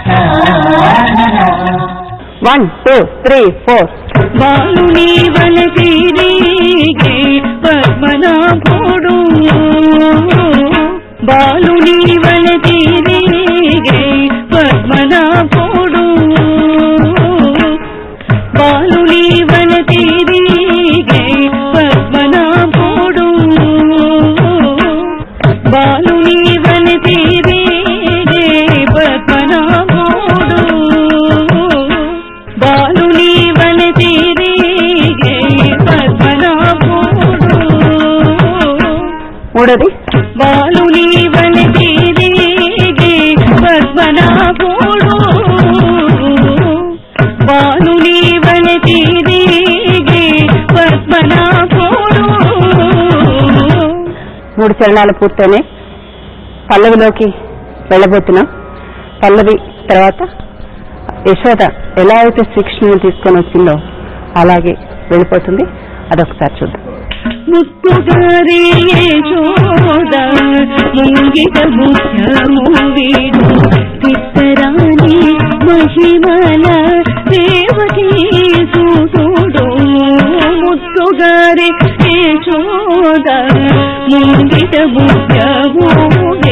one two three four బాలుని వలసిరిగే పద్మనాభుడు బాలుని వలసిరిగే పద్మనాభుడు బాలుని వలసిరిగే పద్మనాభుడు బాలుని వలసిరిగే పద్మనాభుడు బాలుని వలసిరిగే పద్మనాభుడు మూడోది బాలుని వలసిరిగే పద్మనాభుడు బాలుని వలసిరిగే పద్మనాభుడు మూడు చరణాలు పూర్తయినాయి పల్లవిలోకి వెళ్ళబోతున్నాం పల్లవి తర్వాత యశోద ఎలా అయితే శ్రీకృష్ణుని తీసుకొని వచ్చిందో అలాగే వెళ్ళిపోతుంది అదొకసారి చూద్దాం ముత్తుగారి యశోద ముంగిట ముఖ్యము వీడు విస్తరాని మహిమల దేవకీ సూతుడు ముత్తుగారి యశోద ముంగిట ముఖ్యము